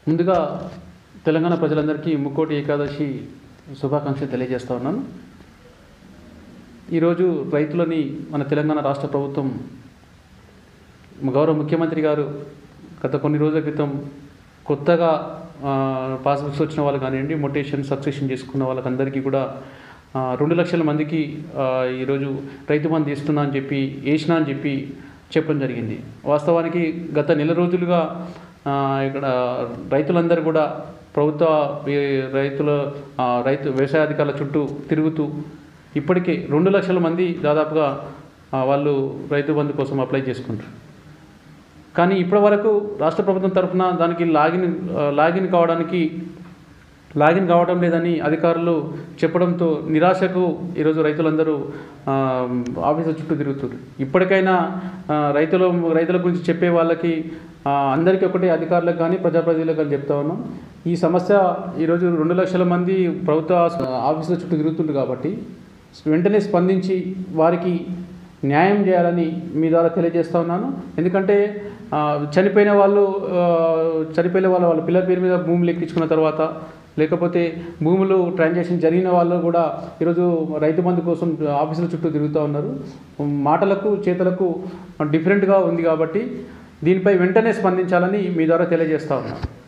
ముందుగా తెలంగాణ ప్రజలందరికీ ముక్కోటి ఏకాదశి శుభాకాంక్షలు తెలియజేస్తా ఉన్నాను ఈరోజు రైతులని మన తెలంగాణ రాష్ట్ర ప్రభుత్వం గౌరవ ముఖ్యమంత్రి గారు గత కొన్ని రోజుల క్రితం కొత్తగా పాస్బుక్స్ వచ్చిన వాళ్ళు కానివ్వండి మొటేషన్ సబ్స్క్రిప్షన్ చేసుకున్న వాళ్ళకందరికీ కూడా ఆ, రెండు లక్షల మందికి ఆ, ఈరోజు రైతు బంధు ఇస్తున్నా అని చెప్పి వేసినా అని చెప్పి చెప్పడం జరిగింది వాస్తవానికి గత నెల రోజులుగా ఆ, ఇక్కడ రైతులందరూ కూడా ప్రభుత్వ ఈ రైతుల ఆ, రైతు వ్యవసాయ అధికారుల చుట్టూ తిరుగుతూ ఇప్పటికే రెండు లక్షల మంది దాదాపుగా ఆ, వాళ్ళు రైతు బంధు కోసం అప్లై చేసుకుంటారు కానీ ఇప్పటి వరకు రాష్ట్ర ప్రభుత్వం తరఫున దానికి లాగిన్ ఆ, లాగిన్ కావడానికి లాగిన్ కావడం లేదని అధికారులు చెప్పడంతో నిరాశకు ఈరోజు రైతులందరూ ఆ, ఆఫీసుల చుట్టూ తిరుగుతున్నారు ఇప్పటికైనా ఆ, రైతుల రైతుల గురించి చెప్పే వాళ్ళకి ఆ, అందరికీ ఒకటే అధికారులకు కానీ ప్రజాప్రతినిధులకు కానీ చెప్తా ఉన్నాం ఈ సమస్య ఈరోజు రెండు లక్షల మంది ప్రభుత్వ ఆస్- ఆఫీసుల చుట్టూ తిరుగుతుండ్రు కాబట్టి వెంటనే స్పందించి వారికి న్యాయం చేయాలని మీ ద్వారా తెలియజేస్తా ఉన్నాను ఎందుకంటే ఆ, చనిపోయిన వాళ్ళు ఆ, చనిపోయిన వాళ్ళ వాళ్ళ పిల్లల పేరు మీద భూములు ఎక్కించుకున్న తర్వాత లేకపోతే భూములు ట్రాన్సాక్షన్ జరిగిన వాళ్ళు కూడా ఈరోజు రైతు బంధు కోసం ఆఫీసుల చుట్టూ తిరుగుతూ ఉన్నారు మాటలకు చేతలకు డిఫరెంట్గా ఉంది కాబట్టి దీనిపై వెంటనే స్పందించాలని మీ ద్వారా తెలియజేస్తా ఉన్నాను